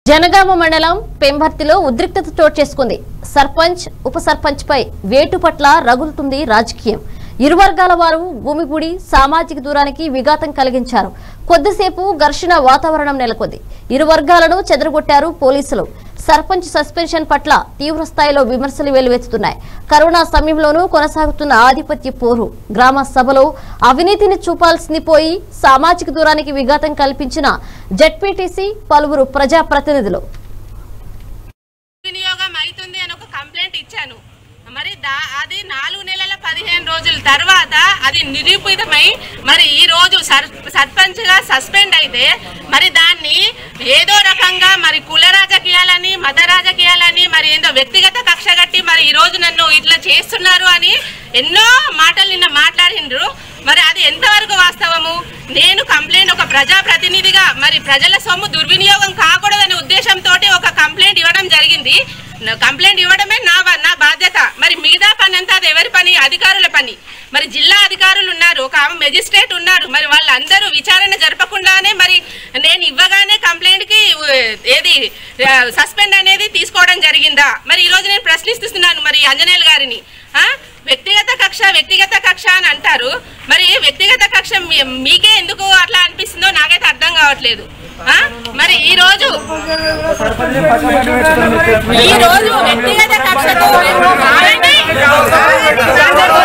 జనగామ మండలం పెంబర్తిలో ఉద్రిక్తత చోటు చేసుకుంది సర్పంచ్ ఉప సర్పంచ్ పై వేటు పట్ల రగులుతుంది రాజకీయం ఇరు వర్గాల వారు భూమిగుడి సామాజిక దూరానికి విఘాతం కలిగించారు కొద్దిసేపు ఘర్షణ వాతావరణం నెలకొంది ఇరు వర్గాలను చెదరగొట్టారు పోలీసులు సర్పంచ్ సస్పెన్షన్ పట్ల తీవ్ర స్థాయిలో విమర్శలు వెల్లువెత్తుతున్నాయి కరోనా సమయంలోనూ కొనసాగుతున్న ఆధిపత్య పోరు గ్రామ సభలో అవినీతిని చూపాల్సింది పోయి సామాజిక దూరానికి విఘాతం కల్పించిన జడ్పీటీసీ పలువురు ప్రజాప్రతినిధులు వినియోగం అవుతుంది అని ఒక కంప్లైంట్ ఇచ్చాను మరి దా అది నాలుగు నెలల పదిహేను రోజుల తర్వాత అది నిరూపితమై మరి ఈ రోజు సర్ సర్పంచ్ గా సస్పెండ్ అయితే మరి దాన్ని ఏదో రకంగా మరి కుల రాజకీయాలని మత రాజకీయాలని మరి ఏందో వ్యక్తిగత కక్ష కట్టి మరి ఈ రోజు నన్ను ఇట్లా చేస్తున్నారు అని ఎన్నో మాటలు నిన్న మాట్లాడిండ్రు మరి అది ఎంతవరకు వాస్తవము నేను కంప్లైంట్ ఒక ప్రజా ప్రతినిధిగా మరి ప్రజల సొమ్ము దుర్వినియోగం కాకూడదనే ఉద్దేశంతో ఒక కంప్లైంట్ ఇవ్వడం జరిగింది నా కంప్లైంట్ ఇవ్వడమే నా వ- నా బాధ్యత మరి మిగతా పని అంతా అది ఎవరి పని అధికారుల పని మరి జిల్లా అధికారులు ఉన్నారు ఒక ఆమె మెజిస్ట్రేట్ ఉన్నారు మరి వాళ్ళందరూ విచారణ జరపకుండానే మరి నేను ఇవ్వగానే కంప్లైంట్ కి ఉ, ఏది సస్పెండ్ అనేది తీసుకోవడం జరిగిందా మరి ఈ రోజు నేను ప్రశ్నిస్తున్నాను మరి అంజనేయులు గారిని ఆ? వ్యక్తిగత కక్ష వ్యక్తిగత కక్ష అని అంటారు మరి వ్యక్తిగత కక్ష మీ- మీకే ఎందుకు అట్లా అనిపిస్తుందో నాకైతే అర్థం కావట్లేదు ఆ? మరి ఈ రోజు ఈ రోజు వ్యక్తిగత కక్షతో ఆగండి.